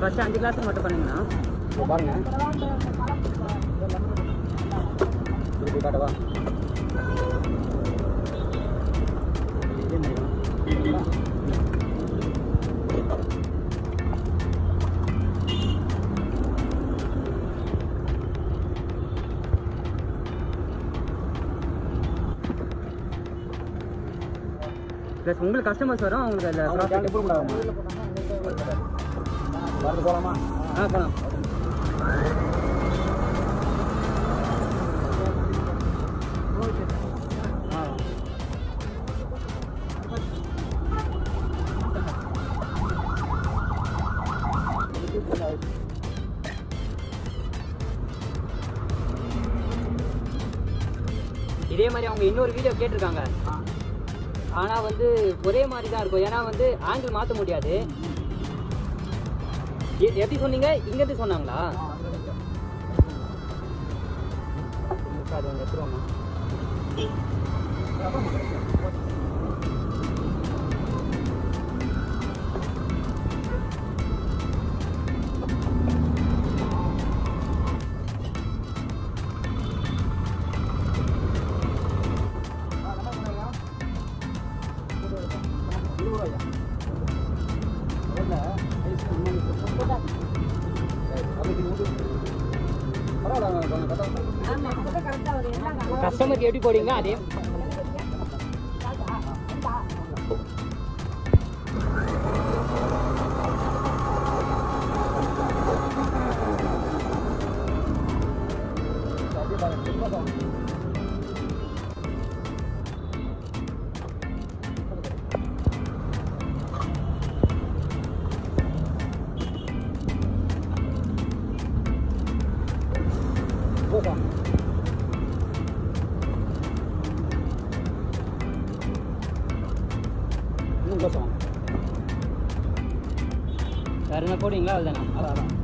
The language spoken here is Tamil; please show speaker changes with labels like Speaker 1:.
Speaker 1: ஃபஸ்ட்டு அஞ்சு கிளாஸுக்கு மட்டும் பண்ணீங்கன்னா
Speaker 2: இப்போ பாருங்க இப்படி காட்டவா இதே மாதிரி தான்.
Speaker 1: ப்ளஸ் உங்களுக்கு கஸ்டமர்ஸ் வரும் அவங்களுக்கு அதில்
Speaker 2: அவங்க
Speaker 1: ப்ராஃபிட்
Speaker 2: சேனல் போடலாமா வரது போகலாமா
Speaker 1: ஆ போகலாம்
Speaker 2: ஆ
Speaker 1: இதே மாதிரி அவங்க இன்னொரு வீடியோ கேட்டிருக்காங்க ஆனால் வந்து ஒரே மாதிரி தான் இருக்கும் ஏன்னா வந்து ஆங்கிள் மாற்ற முடியாது எ- எப்படி சொன்னீங்க இங்கேருந்து சொன்னாங்களா அது ஒன்று எடுத்துருவாங்க கஸ்டமருக்கு எப்படி போடுவீங்க அதே
Speaker 2: இன்னும் கோசம்
Speaker 1: வேறு என்ன போடுவீங்களா அதுதானா
Speaker 2: அதான் அதான்